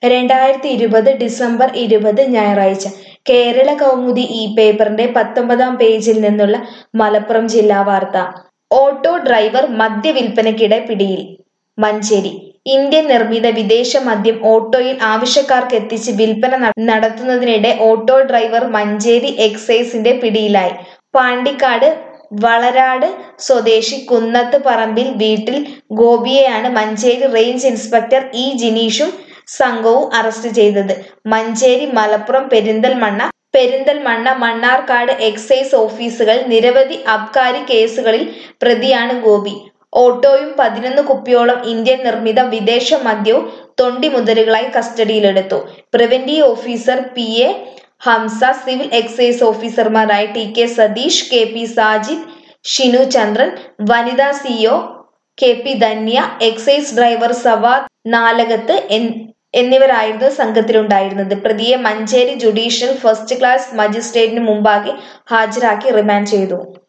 രണ്ടായിരത്തി ഇരുപത് ഡിസംബർ ഇരുപത് ഞായറാഴ്ച കേരള കൗമുദി ഈ പേപ്പറിന്റെ പത്തൊമ്പതാം പേജിൽ നിന്നുള്ള മലപ്പുറം ജില്ലാ വാർത്ത ഓട്ടോ ഡ്രൈവർ മദ്യവിൽപ്പനയ്ക്കിടെ പിടിയിൽ മഞ്ചേരി ഇന്ത്യൻ നിർമ്മിത വിദേശ മദ്യം ഓട്ടോയിൽ ആവശ്യക്കാർക്ക് എത്തിച്ച് വിൽപ്പന നട- നടത്തുന്നതിനിടെ ഓട്ടോ ഡ്രൈവർ മഞ്ചേരി എക്സൈസിന്റെ പിടിയിലായി പാണ്ടിക്കാട് വളരാട് സ്വദേശി കുന്നത്ത് പറമ്പിൽ വീട്ടിൽ ഗോപിയെയാണ് മഞ്ചേരി റേഞ്ച് ഇൻസ്പെക്ടർ ഇ ജിനീഷും സംഘവും അറസ്റ്റ് ചെയ്തത് മഞ്ചേരി മലപ്പുറം പെരിന്തൽമണ്ണ പെരിന്തൽമണ്ണ മണ്ണാർക്കാട് എക്സൈസ് ഓഫീസുകൾ നിരവധി അബ്കാരി കേസുകളിൽ പ്രതിയാണ് ഗോപി ഓട്ടോയും പതിനൊന്ന് കുപ്പിയോളം ഇന്ത്യൻ നിർമ്മിത വിദേശ മദ്യവും തൊണ്ടി മുതലുകളായി കസ്റ്റഡിയിലെടുത്തു preventive officer P A Hamza civil excise ഓഫീസർമാരായ T K Satheesh K P Sajid Shinu Chandran വനിതാ C O K P Dhanya excise driver Savad Nalakath എൻ- എന്നിവരായിരുന്നു സംഘത്തിലുണ്ടായിരുന്നത് പ്രതിയെ മഞ്ചേരി ജുഡീഷ്യൽ ഫസ്റ്റ് ക്ലാസ് മജിസ്ട്രേറ്റിന് മുമ്പാകെ ഹാജരാക്കി റിമാൻഡ് ചെയ്തു